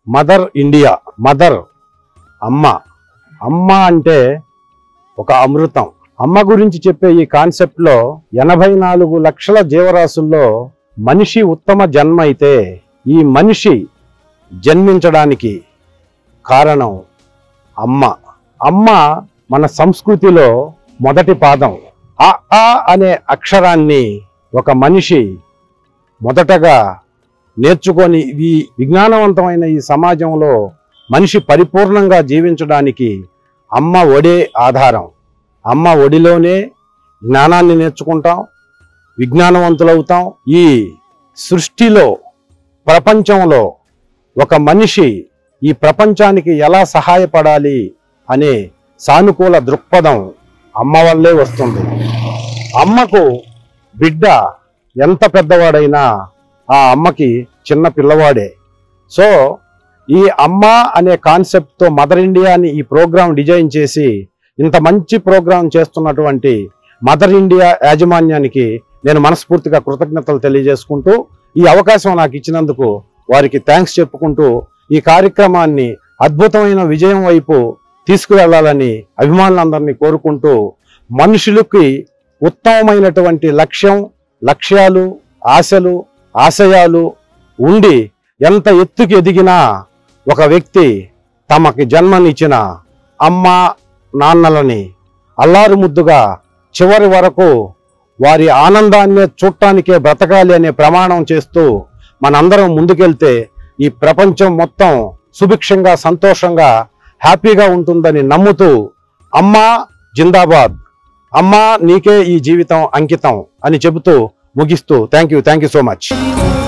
mother India mother అమ్మ అమ్మ అంటే ఒక అమృతం అమ్మ గురించి చెప్పే ఈ కాన్సెప్ట్లో ఎనభై నాలుగు లక్షల జీవరాశుల్లో మనిషి ఉత్తమ జన్మ అయితే ఈ మనిషి జన్మించడానికి కారణం అమ్మ అమ్మ మన సంస్కృతిలో మొదటి పాదం ఆ ఆ అనే అక్షరాన్ని ఒక మనిషి మొదటగా నేర్చుకొని ఈ విజ్ఞానవంతమైన ఈ సమాజంలో మనిషి పరిపూర్ణంగా జీవించడానికి అమ్మ ఒడే ఆధారం అమ్మ ఒడిలోనే జ్ఞానాన్ని నేర్చుకుంటాం విజ్ఞానవంతులవుతాం ఈ సృష్టిలో ప్రపంచంలో ఒక మనిషి ఈ ప్రపంచానికి ఎలా సహాయపడాలి అనే సానుకూల దృక్పథం అమ్మ వల్లే వస్తుంది అమ్మకు బిడ్డ ఎంత పెద్దవాడైనా ఆ అమ్మకి చిన్న పిల్లవాడే సో ఈ అమ్మ అనే కాన్సెప్ట్తో మదర్ ఇండియాని ఈ ప్రోగ్రాం డిజైన్ చేసి ఇంత మంచి ప్రోగ్రాం చేస్తున్నటువంటి మదర్ ఇండియా యాజమాన్యానికి నేను మనస్ఫూర్తిగా కృతజ్ఞతలు తెలియజేసుకుంటూ ఈ అవకాశం నాకు ఇచ్చినందుకు వారికి థ్యాంక్స్ చెప్పుకుంటూ ఈ కార్యక్రమాన్ని అద్భుతమైన విజయం వైపు తీసుకువెళ్ళాలని అభిమానులందరినీ కోరుకుంటూ మనుషులకి ఉత్తమమైనటువంటి లక్ష్యం లక్ష్యాలు ఆశలు ఆశయాలు ఉండి ఎంత ఎత్తుకి ఎదిగినా ఒక వ్యక్తి తమకి జన్మనిచ్చిన అమ్మ నాన్నలని అల్లారు ముద్దుగా చివరి వరకు వారి ఆనందాన్ని చూడటానికే బ్రతకాలి అనే ప్రమాణం చేస్తూ మనందరం ముందుకెళ్తే ఈ ప్రపంచం మొత్తం సుభిక్షంగా సంతోషంగా హ్యాపీగా ఉంటుందని నమ్ముతూ అమ్మా జిందాబాద్ అమ్మా నీకే ఈ జీవితం అంకితం అని చెబుతూ ముగిస్తూ thank you thank you so much